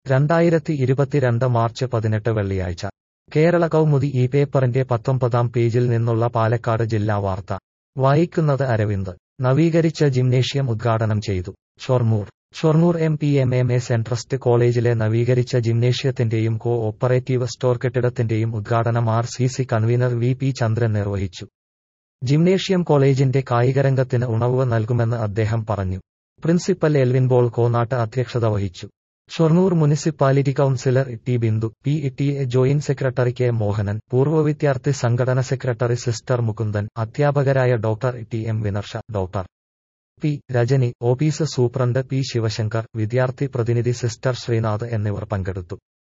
രണ്ടായിരത്തി ഇരുപത്തിരണ്ട് മാർച്ച് പതിനെട്ട് വെള്ളിയാഴ്ച കേരള കൗമുദി ഈ പേപ്പറിന്റെ പത്തൊമ്പതാം പേജിൽ നിന്നുള്ള പാലക്കാട് ജില്ലാ വാർത്ത വായിക്കുന്നത് അരവിന്ദ് നവീകരിച്ച ജിംനേഷ്യം ഉദ്ഘാടനം ചെയ്തു Shoranur Shoranur M P M M A സെൻട്രസ്റ്റ് കോളേജിലെ നവീകരിച്ച ജിംനേഷ്യത്തിന്റെയും കോ ഓപ്പറേറ്റീവ് സ്റ്റോർ കെട്ടിടത്തിന്റെയും ഉദ്ഘാടനം R C C convener V P Chandran നിർവഹിച്ചു ജിംനേഷ്യം കോളേജിന്റെ കായികരംഗത്തിന് ഉണർവ് നൽകുമെന്ന് അദ്ദേഹം പറഞ്ഞു പ്രിൻസിപ്പൽ എൽവിൻ ബോൾ കോനാട്ട് അധ്യക്ഷത വഹിച്ചു Shoranur municipality councillor T Bindu P T A joint secretary K Mohanan പൂർവ്വ വിദ്യാർത്ഥി സംഘടന സെക്രട്ടറി സിസ്റ്റർ മുകുന്ദൻ അധ്യാപകരായ doctor T M Vinarsha doctor P Rajani office superintendent P Sivashankar വിദ്യാർത്ഥി പ്രതിനിധി സിസ്റ്റർ ശ്രീനാഥ് എന്നിവർ പങ്കെടുത്തു